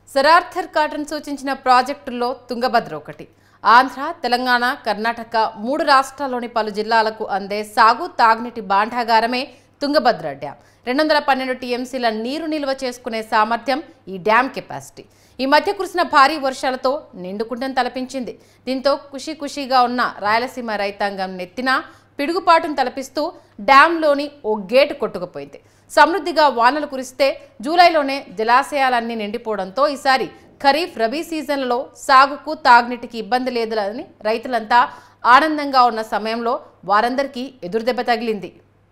sir Arthur cotton సూచించిన ప్రాజెక్టుల్లో తుంగభద్ర ఒకటి ఆంధ్ర తెలంగాణ కర్ణాటక మూడు రాష్ట్రాల్లోని పలు జిల్లాలకు అందే సాగు తాగునీటి బాండాగారమే తుంగభద్ర డ్యాం రెండు వందల పన్నెండు టీఎంసీల నీరు నిల్వ చేసుకునే సామర్థ్యం ఈ డ్యాం కెపాసిటీ ఈ మధ్య కురిసిన భారీ వర్షాలతో నిండుకుంటను తలపించింది దీంతో ఖుషీ ఖుషీగా ఉన్న రాయలసీమ రైతాంగం నెత్తిన పిడుగుపాటును తలపిస్తూ డ్యాంలోని ఓ గేటు కొట్టుకుపోయింది సమృద్ధిగా వానలు కురిస్తే జూలైలోనే జలాశయాలన్నీ నిండిపోవడంతో ఈసారి ఖరీఫ్ రబీ సీజన్లలో సాగుకు తాగునీటికి ఇబ్బంది లేదని రైతులంతా ఆనందంగా ఉన్న సమయంలో వారందరికీ ఎదురుదెబ్బ తగిలింది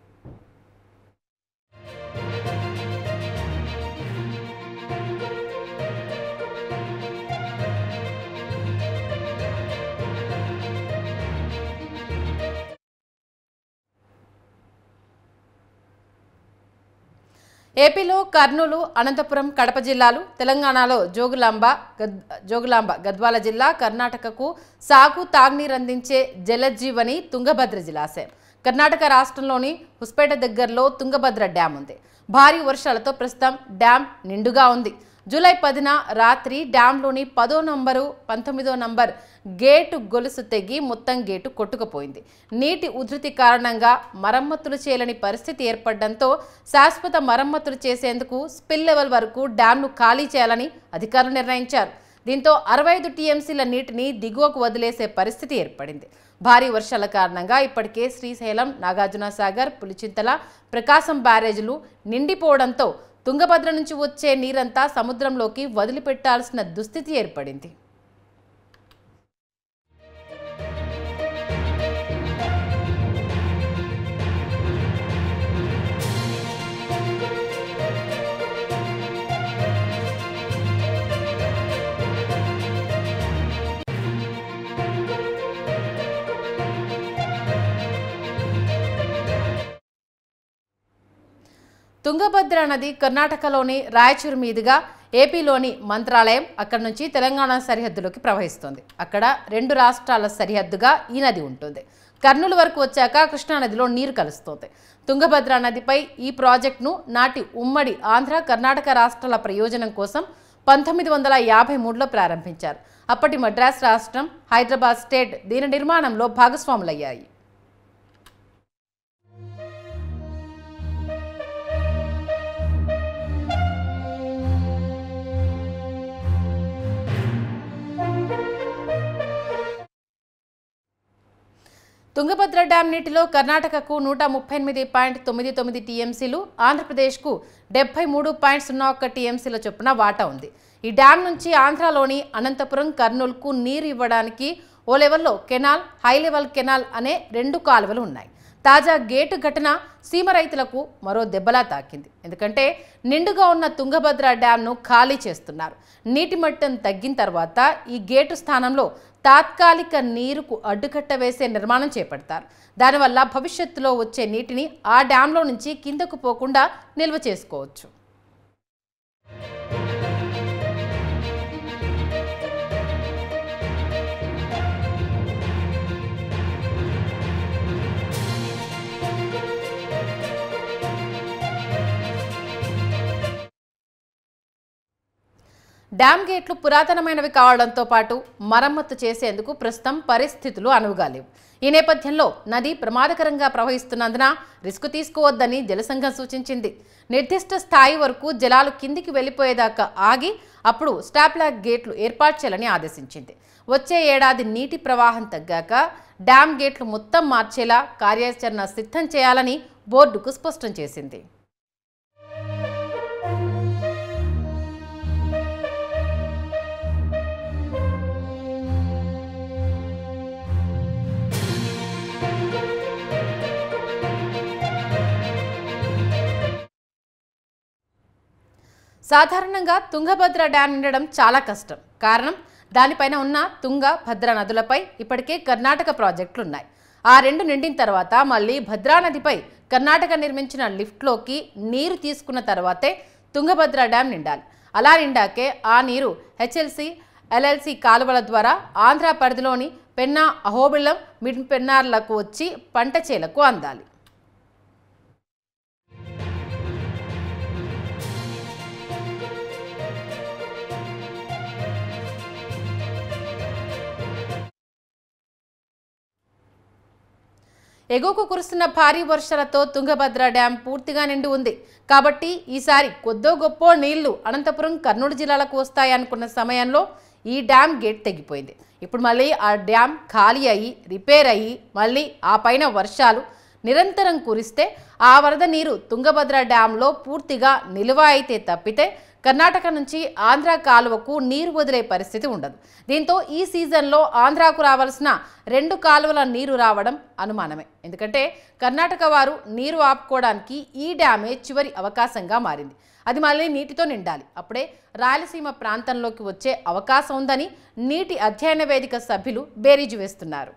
ఏపీలో కర్నూలు అనంతపురం కడప జిల్లాలు తెలంగాణలో జోగులాంబ గద్ జోగులాంబ గద్వాల జిల్లా కర్ణాటకకు సాగు తాగునీరు అందించే జలజీవని తుంగభద్ర జలాశయం కర్ణాటక రాష్ట్రంలోని హుస్పేట దగ్గరలో తుంగభద్ర డ్యాం ఉంది భారీ వర్షాలతో ప్రస్తుతం డ్యాం నిండుగా ఉంది జూలై పదిన రాత్రి డ్యాంలోని పదో నంబరు పంతొమ్మిదో నంబర్ గేటు గొలుసు తెగి మొత్తం గేటు కొట్టుకుపోయింది నీటి ఉధృతి కారణంగా మరమ్మతులు చేయలేని పరిస్థితి ఏర్పడడంతో శాశ్వత మరమ్మతులు చేసేందుకు స్పిల్ లెవెల్ వరకు డ్యాంను ఖాళీ చేయాలని అధికారులు నిర్ణయించారు దీంతో అరవై ఐదు టీఎంసీల నీటిని దిగువకు వదిలేసే పరిస్థితి ఏర్పడింది భారీ వర్షాల కారణంగా ఇప్పటికే శ్రీశైలం నాగార్జున సాగర్ పులిచింతల ప్రకాశం బ్యారేజీలు నిండిపోవడంతో తుంగభద్ర నుంచి వచ్చే నీరంతా సముద్రంలోకి వదిలిపెట్టాల్సిన దుస్థితి ఏర్పడింది తుంగభద్ర నది కర్ణాటకలోని రాయచూరు మీదుగా ఏపీలోని మంత్రాలయం అక్కడి నుంచి తెలంగాణ సరిహద్దులోకి ప్రవహిస్తుంది అక్కడ రెండు రాష్ట్రాల సరిహద్దుగా ఈ నది ఉంటుంది కర్నూలు వరకు వచ్చాక కృష్ణానదిలో నీరు కలుస్తుంది తుంగభద్ర నదిపై ఈ ప్రాజెక్టును నాటి ఉమ్మడి ఆంధ్ర కర్ణాటక రాష్ట్రాల ప్రయోజనం కోసం పంతొమ్మిది వందల యాభై మూడులో ప్రారంభించారు అప్పటి మద్రాస్ రాష్ట్రం హైదరాబాద్ స్టేట్ దీని నిర్మాణంలో భాగస్వాములయ్యాయి తుంగభద్ర డ్యాం నీటిలో కర్ణాటకకు నూట ముప్పై ఎనిమిది పాయింట్ తొమ్మిది తొమ్మిది టీఎంసీలు ఆంధ్రప్రదేశ్కు డెబ్బై మూడు పాయింట్ సున్నా ఒక్క టీఎంసీల చొప్పున వాటా ఉంది ఈ డ్యాం నుంచి ఆంధ్రాలోని అనంతపురం కర్నూలుకు నీరు ఇవ్వడానికి ఓ లెవెల్లో కెనాల్ హై లెవెల్ కెనాల్ అనే రెండు కాలువలు ఉన్నాయి తాజా గేటు ఘటన సీమ రైతులకు మరో దెబ్బలా తాకింది ఎందుకంటే నిండుగా ఉన్న తుంగభద్ర డ్యాంను ఖాళీ చేస్తున్నారు నీటి మట్టం తగ్గిన తర్వాత ఈ గేటు స్థానంలో తాత్కాలిక నీరుకు అడ్డుకట్ట వేసే నిర్మాణం చేపడతారు దానివల్ల భవిష్యత్తులో వచ్చే నీటిని ఆ డ్యాంలో నుంచి కిందకు పోకుండా నిల్వ చేసుకోవచ్చు డ్యామ్ గేట్లు పురాతనమైనవి కావడంతో పాటు మరమ్మతు చేసేందుకు ప్రస్తుతం పరిస్థితులు అనువుగా లేవు ఈ నేపథ్యంలో నది ప్రమాదకరంగా ప్రవహిస్తున్నందున రిస్క్ తీసుకోవద్దని జలసంఘం సూచించింది నిర్దిష్ట స్థాయి వరకు జలాలు కిందికి వెళ్ళిపోయేదాకా ఆగి అప్పుడు స్టాప్లాక్ గేట్లు ఏర్పాటు చేయాలని ఆదేశించింది వచ్చే ఏడాది నీటి ప్రవాహం తగ్గాక డ్యామ్ గేట్లు మొత్తం మార్చేలా కార్యాచరణ సిద్ధం చేయాలని బోర్డుకు స్పష్టం చేసింది సాధారణంగా తుంగభద్ర డ్యాం నిండడం చాలా కష్టం కారణం దానిపైన ఉన్న తుంగ భద్ర నదులపై ఇప్పటికే కర్ణాటక ప్రాజెక్టులు ఉన్నాయి ఆ రెండు నిండిన తర్వాత మళ్ళీ భద్రా నదిపై కర్ణాటక నిర్మించిన లిఫ్ట్లోకి నీరు తీసుకున్న తర్వాతే తుంగభద్ర డ్యాం నిండాలి అలా నిండాకే ఆ నీరు హెచ్ఎల్సి ఎల్ఎల్సి కాలువల ద్వారా ఆంధ్ర పరిధిలోని పెన్నా అహోబిళం మిడ్ పెన్నార్లకు వచ్చి పంట చేలకు అందాలి ఎగువకు కురుస్తున్న భారీ వర్షాలతో తుంగభద్ర డ్యాం పూర్తిగా నిండి ఉంది కాబట్టి ఈసారి కొద్దో గొప్పో నీళ్లు అనంతపురం కర్నూలు జిల్లాలకు వస్తాయనుకున్న సమయంలో ఈ డ్యాం గేట్ తెగిపోయింది ఇప్పుడు మళ్ళీ ఆ డ్యాం ఖాళీ అయ్యి రిపేర్ అయ్యి మళ్ళీ ఆ పైన వర్షాలు నిరంతరం కురిస్తే ఆ వరద నీరు తుంగభద్ర డ్యాంలో పూర్తిగా నిలువ అయితే తప్పితే కర్ణాటక నుంచి ఆంధ్ర కాలువకు నీరు వదిలే పరిస్థితి ఉండదు దీంతో ఈ సీజన్లో ఆంధ్రాకు రావాల్సిన రెండు కాలువల నీరు రావడం అనుమానమే ఎందుకంటే కర్ణాటక వారు నీరు ఆపుకోవడానికి ఈ డ్యామే చివరి అవకాశంగా మారింది అది మళ్ళీ నీటితో నిండాలి అప్పుడే రాయలసీమ ప్రాంతంలోకి వచ్చే అవకాశం ఉందని నీటి అధ్యయన వేదిక సభ్యులు బేరీజు వేస్తున్నారు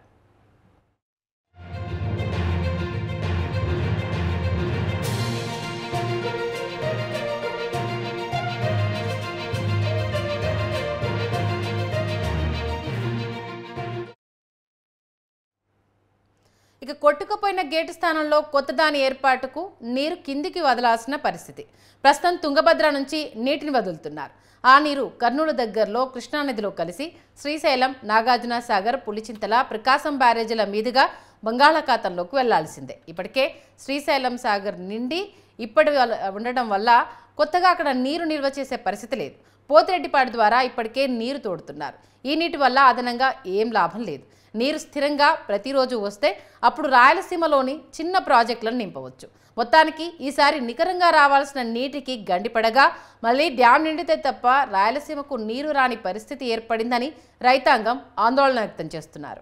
ఇక కొట్టుకుపోయిన గేటు స్థానంలో కొత్త దాని ఏర్పాటుకు నీరు కిందికి వదలాల్సిన పరిస్థితి ప్రస్తుతం తుంగభద్ర నుంచి నీటిని వదులుతున్నారు ఆ నీరు కర్నూలు దగ్గరలో కృష్ణానదిలో కలిసి శ్రీశైలం నాగార్జున సాగర్ పులిచింతల ప్రకాశం బ్యారేజీల మీదుగా బంగాళాఖాతంలోకి వెళ్లాల్సిందే ఇప్పటికే శ్రీశైలం సాగర్ నిండి ఇప్పటి వల్ల- ఉండడం వల్ల కొత్తగా అక్కడ నీరు నిల్వ చేసే పరిస్థితి లేదు పోతిరెడ్డిపాడు ద్వారా ఇప్పటికే నీరు తోడుతున్నారు ఈ నీటి వల్ల అదనంగా ఏం లాభం లేదు నీరు స్థిరంగా ప్రతిరోజు వస్తే అప్పుడు రాయలసీమలోని చిన్న ప్రాజెక్టులను నింపవచ్చు మొత్తానికి ఈసారి నికరంగా రావాల్సిన నీటికి గండిపడగా మళ్ళీ డ్యాం నిండితే తప్ప రాయలసీమకు నీరు రాని పరిస్థితి ఏర్పడిందని రైతాంగం ఆందోళన వ్యక్తం చేస్తున్నారు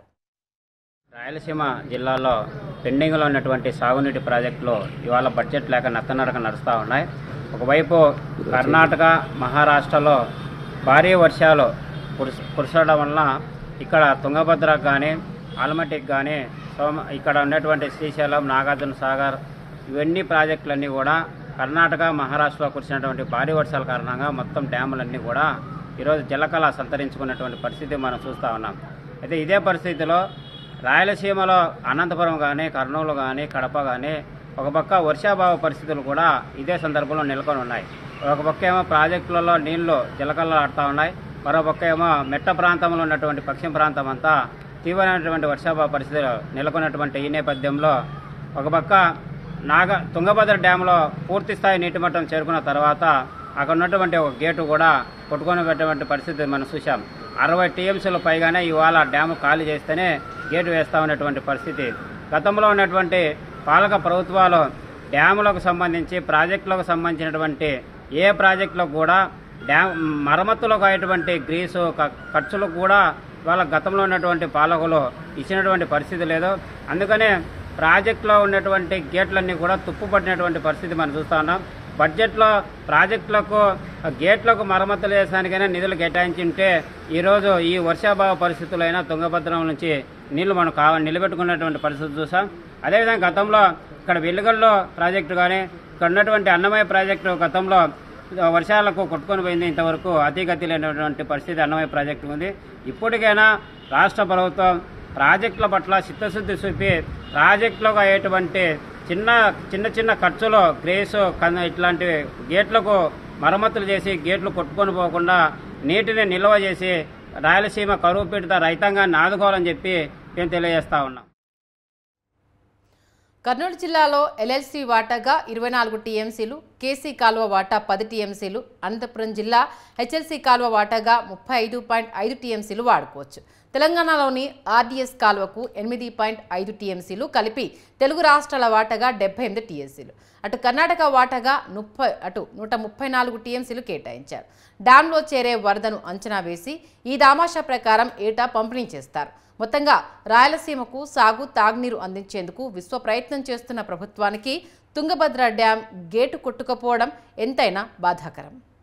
రాయలసీమ జిల్లాలో పెండింగ్లో ఉన్నటువంటి సాగునీటి ప్రాజెక్టులు ఇవాళ బడ్జెట్ లేక నత్తనడక నడుస్తూ ఉన్నాయి ఒకవైపు కర్ణాటక మహారాష్ట్రలో భారీ వర్షాలు కురిస కురసడం వలన ఇక్కడ తుంగభద్ర కానీ ఆల్మటికి కానీ సోమ ఇక్కడ ఉన్నటువంటి శ్రీశైలం నాగార్జున సాగర్ ఇవన్నీ ప్రాజెక్టులన్నీ కూడా కర్ణాటక మహారాష్ట్రలో కురిసినటువంటి భారీ వర్షాల కారణంగా మొత్తం డ్యాములన్నీ కూడా ఈరోజు జలకళ సంతరించుకున్నటువంటి పరిస్థితి మనం చూస్తూ ఉన్నాం అయితే ఇదే పరిస్థితిలో రాయలసీమలో అనంతపురం కానీ కర్నూలు కానీ కడప కానీ ఒక పక్క వర్షాభావ పరిస్థితులు కూడా ఇదే సందర్భంలో నెలకొని ఉన్నాయి ఒక పక్క ఏమో ప్రాజెక్టులలో నీళ్లు జలకల్లాడుతూ ఉన్నాయి మరో పక్క ఏమో మెట్ట ప్రాంతంలో ఉన్నటువంటి పశ్చిమ ప్రాంతం అంతా తీవ్రమైనటువంటి వర్షాభావ పరిస్థితులు నెలకొన్నటువంటి ఈ నేపథ్యంలో ఒక పక్క నాగ తుంగభద్ర డ్యాంలో పూర్తి స్థాయి నీటి మట్టం చేరుకున్న తర్వాత అక్కడ ఉన్నటువంటి ఒక గేటు కూడా కొట్టుకొని పెట్టినటువంటి పరిస్థితి మనం చూసాం అరవై టీఎంసీలు పైగానే ఇవాళ డ్యాము ఖాళీ చేస్తేనే గేటు వేస్తా ఉన్నటువంటి పరిస్థితి గతంలో ఉన్నటువంటి పాలక ప్రభుత్వాలు డ్యాములకు సంబంధించి ప్రాజెక్టులకు సంబంధించినటువంటి ఏ ప్రాజెక్టులకు కూడా డ్యామ్ మరమ్మతులకు అయ్యేటువంటి గ్రీసు క- ఖర్చులకు కూడా వాళ్ళ గతంలో ఉన్నటువంటి పాలకులు ఇచ్చినటువంటి పరిస్థితి లేదు అందుకనే ప్రాజెక్టులో ఉన్నటువంటి గేట్లన్నీ కూడా తుప్పు పట్టినటువంటి పరిస్థితి మనం చూస్తా ఉన్నాం బడ్జెట్లో ప్రాజెక్టులకు ఆ గేట్లకు మరమ్మతులు చేసడానికైనా నిధులు కేటాయించి ఉంటే ఈరోజు ఈ వర్షాభావ పరిస్థితులైనా తుంగభద్రం నుంచి నీళ్లు మనం కావ నిలబెట్టుకున్నటువంటి పరిస్థితి చూసాం అదేవిధంగా గతంలో ఇక్కడ వెల్లుగల్లో ప్రాజెక్టు కానీ ఇక్కడ ఉన్నటువంటి అన్నమయ్య ప్రాజెక్టు గతంలో వర్షాలకు కొట్టుకొని పోయింది ఇంతవరకు అతిగతి లేనటువంటి పరిస్థితి అన్నమయ్య ప్రాజెక్టు ఉంది ఇప్పటికైనా రాష్ట్ర ప్రభుత్వం ప్రాజెక్టుల పట్ల చిత్తశుద్ధి చూపి ప్రాజెక్టులకు అయ్యేటువంటి చిన్న చిన్న చిన్న ఖర్చులు గ్రేసు కన్న ఇట్లాంటి గేట్లకు మరమ్మతులు చేసి గేట్లు కొట్టుకొని పోకుండా నీటిని నిల్వ చేసి రాయలసీమ కరువు పీడిత రైతాంగాన్ని ఆదుకోవాలని చెప్పి మేము తెలియజేస్తా ఉన్నాం కర్నూలు జిల్లాలో ఎల్ఎల్సి వాటాగా ఇరవై నాలుగు టీఎంసీలు కేసీ కాలువ వాటా పది టీఎంసీలు అనంతపురం జిల్లా హెచ్ఎల్సీ కాలువ వాటాగా ముప్పై ఐదు పాయింట్ ఐదు టీఎంసీలు వాడుకోవచ్చు తెలంగాణలోని ఆర్డీఎస్ కాలువకు ఎనిమిది పాయింట్ ఐదు టీఎంసీలు కలిపి తెలుగు రాష్ట్రాల వాటాగా డెబ్బై ఎనిమిది టీఎంసీలు అటు కర్ణాటక వాటాగా ముప్పై అటు నూట ముప్పై నాలుగు టీఎంసీలు కేటాయించారు డ్యాంలో చేరే వరదను అంచనా వేసి ఈ దామాషా ప్రకారం ఏటా పంపిణీ చేస్తారు మొత్తంగా రాయలసీమకు సాగు తాగునీరు అందించేందుకు విశ్వ ప్రయత్నం చేస్తున్న ప్రభుత్వానికి తుంగభద్ర డ్యాం గేటు కొట్టుకపోవడం ఎంతైనా బాధాకరం